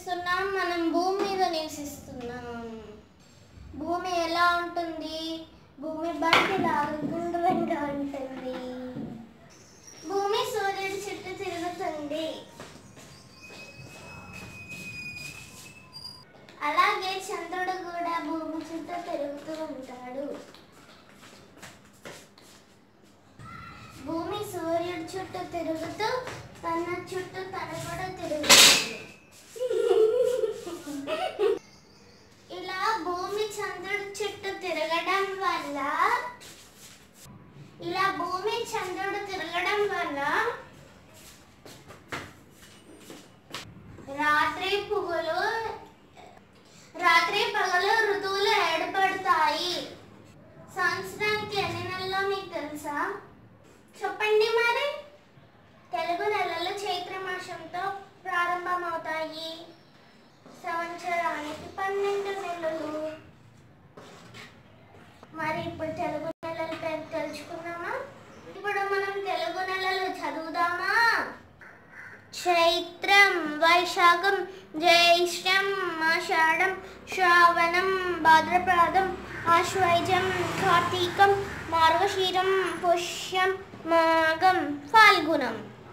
నివసిస్తున్నాం మనం భూమి మీద నివసిస్తున్నాం భూమి ఎలా ఉంటుంది భూమి బంతి లాగా గుండ్రంగా ఉంటుంది భూమి సూర్యుడి చుట్టూ తిరుగుతుంది అలాగే చంద్రుడు కూడా భూమి చుట్టూ తిరుగుతూ ఉంటాడు భూమి సూర్యుడి చుట్టూ తిరుగుతూ తన చుట్టూ తన కూడా తిరుగుతుంది ఇలా భూమి చంద్రుడి చుట్టూ తిరగడం వల్ల ఇలా భూమి చంద్రుడు తిరగడం వల్ల రాత్రి పువ్వులు రాత్రి పగలు ఋతువులు ఏర్పడతాయి సంవత్సరానికి ఎన్ని నెలల్లో మీకు తెలుసా చెప్పండి మరి తెలుగు నెలలు చైత్ర మాసంతో ప్రారంభమవుతాయి సంవత్సరానికి పన్నెండు నెలలు మరి ఇప్పుడు తెలుగు నెలల పేరు తెలుసుకుందామా ఇప్పుడు మనం తెలుగు నెలలు చదువుదామా చైత్రం వైశాఖం జ్యేష్టం ఆషాఢం శ్రావణం భాద్రపదం ఆశ్వయుజం కార్తీకం మార్గశీరం పుష్యం మాఘం ఫాల్గుణం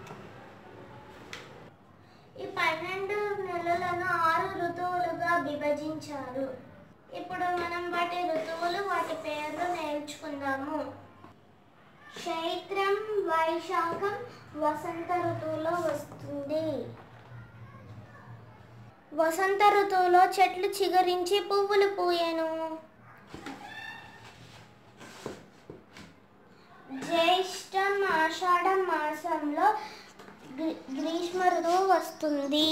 ఈ పన్నెండు నెలలను ఆరు ఋతువులుగా విభజించారు ఇప్పుడు మనం వాటి ఋతువులు వాటి పేర్లు నేర్చుకుందాము చైత్రం వైశాఖం వసంత ఋతువులో వస్తుంది వసంత ఋతువులో చెట్లు చిగురించి పువ్వులు పూయను జ్యేష్టం ఆషాఢ మాసంలో గ్రీ- గ్రీష్మ ఋతువు వస్తుంది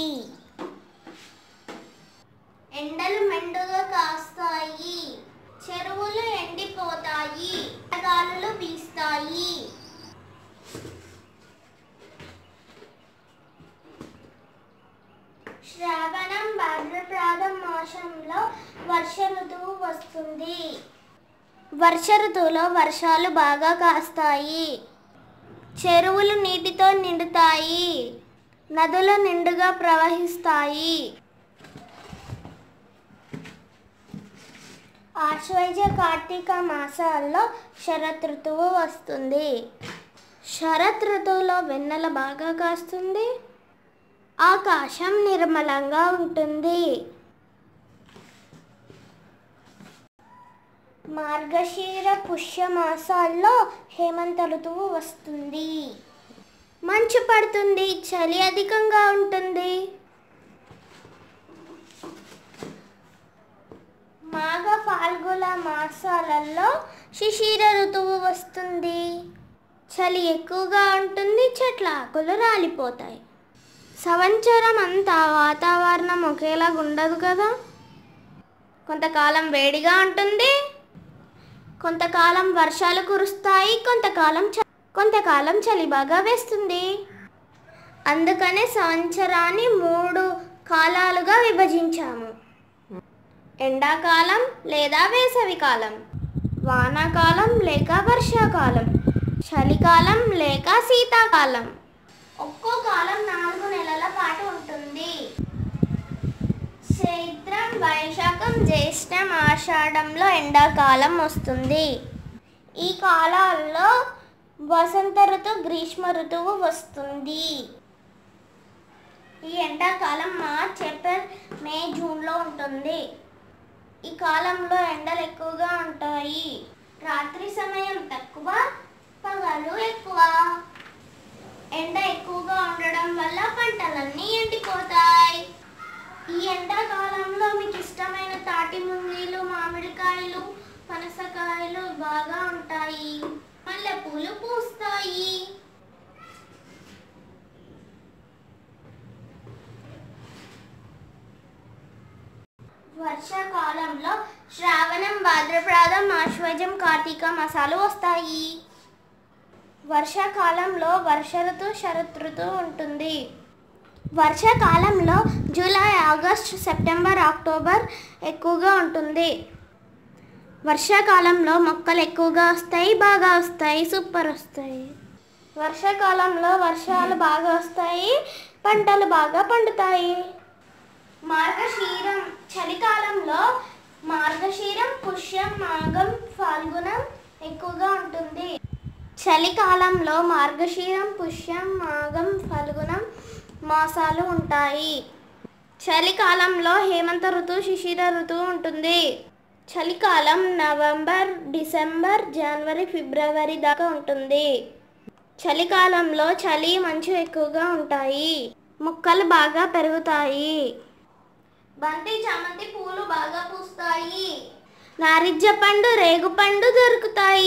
ఎండలు మెండుగా కాస్తాయి చెరువులు ఎండిపోతాయి గాలులు వీస్తాయి శ్రావణం భాద్రప్రాద మాసంలో వర్ష ఋతువు వస్తుంది వర్ష ఋతువులో వర్షాలు బాగా కాస్తాయి చెరువులు నీటితో నిండుతాయి నదులు నిండుగా ప్రవహిస్తాయి ఆశ్వయుజ కార్తీక మాసాల్లో శరత్ ఋతువు వస్తుంది శరత్ ఋతువులో వెన్నెల బాగా కాస్తుంది ఆకాశం నిర్మలంగా ఉంటుంది మార్గశీర పుష్య మాసాల్లో హేమంత ఋతువు వస్తుంది మంచు పడుతుంది చలి అధికంగా ఉంటుంది మాఘ ఫాల్గుణ మాసాలలో శిశిర ఋతువు వస్తుంది చలి ఎక్కువగా ఉంటుంది చెట్ల ఆకులు రాలిపోతాయి సంవత్సరం అంతా వాతావరణం ఒకేలాగా ఉండదు కదా కొంతకాలం వేడిగా ఉంటుంది కొంతకాలం వర్షాలు కురుస్తాయి కొంతకాలం చ- కొంతకాలం చలి బాగా వేస్తుంది అందుకనే సంవత్సరాన్ని మూడు కాలాలుగా విభజించాము ఎండాకాలం లేదా వేసవికాలం వానాకాలం లేక వర్షాకాలం చలికాలం లేక శీతాకాలం ఒక్కో కాలం నాలుగు నెలల పాటు ఉంటుంది చైత్రం వైశాఖం జ్యేష్టం ఆషాఢంలో ఎండాకాలం వస్తుంది ఈ కాలాల్లో వసంత ఋతువు గ్రీష్మ ఋతువు వస్తుంది ఈ ఎండాకాలం మార్చ్ ఏప్రిల్ మే జూన్లో ఉంటుంది ఈ కాలంలో ఎండలు ఎక్కువగా ఉంటాయి రాత్రి సమయం తక్కువ పగలు ఎక్కువ ఎండ ఎక్కువగా ఉండడం వల్ల పంటలన్నీ ఎండిపోతాయి ఈ ఎండాకాలంలో మీకు ఇష్టమైన తాటి ముంగీలు మామిడికాయలు పనసకాయలు బాగా ఉంటాయి మల్లెపూలు పూస్తాయి వర్షాకాలంలో శ్రావణం భాద్రప్రాదం ఆశ్వజం కార్తీక మాసాలు వస్తాయి వర్షాకాలంలో వర్ష ఋతువు శరత్ ఋతువు ఉంటుంది వర్షాకాలంలో జూలై ఆగస్ట్ సెప్టెంబర్ అక్టోబర్ ఎక్కువగా ఉంటుంది వర్షాకాలంలో మొక్కలు ఎక్కువగా వస్తాయి బాగా వస్తాయి సూపర్ వస్తాయి వర్షాకాలంలో వర్షాలు బాగా వస్తాయి పంటలు బాగా పండుతాయి మార్గశీరం చలికాలంలో మార్గశీరం పుష్యం మాఘం ఫాల్గుణం ఎక్కువగా ఉంటుంది చలికాలంలో మార్గశీరం పుష్యం మాఘం ఫల్గుణం మాసాలు ఉంటాయి చలికాలంలో హేమంత ఋతువు శిశిర ఋతువు ఉంటుంది చలికాలం నవంబర్ డిసెంబర్ జనవరి ఫిబ్రవరి దాకా ఉంటుంది చలికాలంలో చలి మంచు ఎక్కువగా ఉంటాయి మొక్కలు బాగా పెరుగుతాయి బంతి చామంతి పూలు బాగా పూస్తాయి నారింజ పండు రేగు పండు దొరుకుతాయి